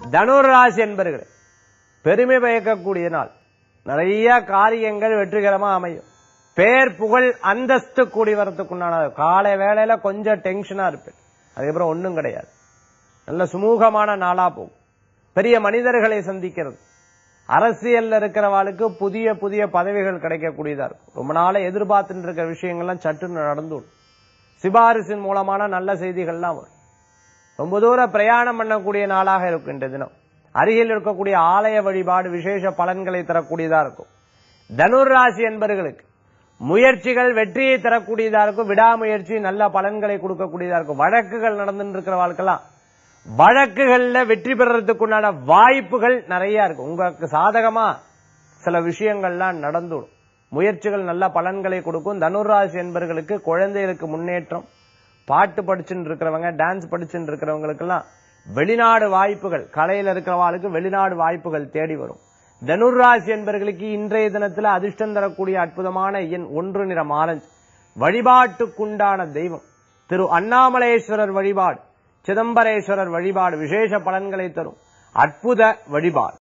தனுர் ராசி என்பர்கள் பெருமை பயக்கக்கூடிய நாள் நிறைய காரியங்கள் வெற்றிகரமா அமையும் பேர் புகழ் அந்தஸ்து கூடி வரத்துக்குண்டான காலை வேளையில கொஞ்சம் டென்ஷனா இருப்பேன் அதுக்கப்புறம் ஒண்ணும் கிடையாது நல்ல சுமூகமான நாளா போகும் பெரிய மனிதர்களை சந்திக்கிறது அரசியல்ல இருக்கிறவாளுக்கு புதிய புதிய பதவிகள் கிடைக்கக்கூடியதா இருக்கும் ரொம்ப நாளா எதிர்பார்த்துட்டு இருக்கிற விஷயங்கள்லாம் சட்டுன்னு நடந்துடும் சிபாரிசின் மூலமான நல்ல செய்திகள்லாம் வரும் ரொம்ப தூரம் பிரயாணம் பண்ணக்கூடிய நாளாக இருக்கும் இந்த தினம் அருகில் இருக்கக்கூடிய ஆலய வழிபாடு விசேஷ பலன்களை தரக்கூடியதா இருக்கும் தனுர் ராசி என்பவர்களுக்கு முயற்சிகள் வெற்றியை தரக்கூடியதா இருக்கும் விடாமுயற்சி நல்ல பலன்களை கொடுக்கக்கூடியதா இருக்கும் வழக்குகள் நடந்துட்டு இருக்கிற வாழ்க்கெல்லாம் வழக்குகள்ல வெற்றி பெறறதுக்குண்டான வாய்ப்புகள் நிறைய இருக்கும் உங்களுக்கு சாதகமா சில விஷயங்கள்லாம் நடந்துடும் முயற்சிகள் நல்ல பலன்களை கொடுக்கும் தனுராசி என்பவர்களுக்கு குழந்தைகளுக்கு முன்னேற்றம் பாட்டு படிச்சுட்டு இருக்கிறவங்க டான்ஸ் படிச்சுட்டு இருக்கிறவங்களுக்கெல்லாம் வெளிநாடு வாய்ப்புகள் கலையில இருக்கிறவாளுக்கு வெளிநாடு வாய்ப்புகள் தேடி வரும் தனுராசி என்பவர்களுக்கு இன்றைய தினத்துல அதிர்ஷ்டம் தரக்கூடிய அற்புதமான எண் ஒன்று நிறம் ஆரஞ்சு வழிபாட்டுக்குண்டான தெய்வம் திரு அண்ணாமலேஸ்வரர் வழிபாடு சிதம்பரேஸ்வரர் வழிபாடு விசேஷ பலன்களை தரும் அற்புத வழிபாடு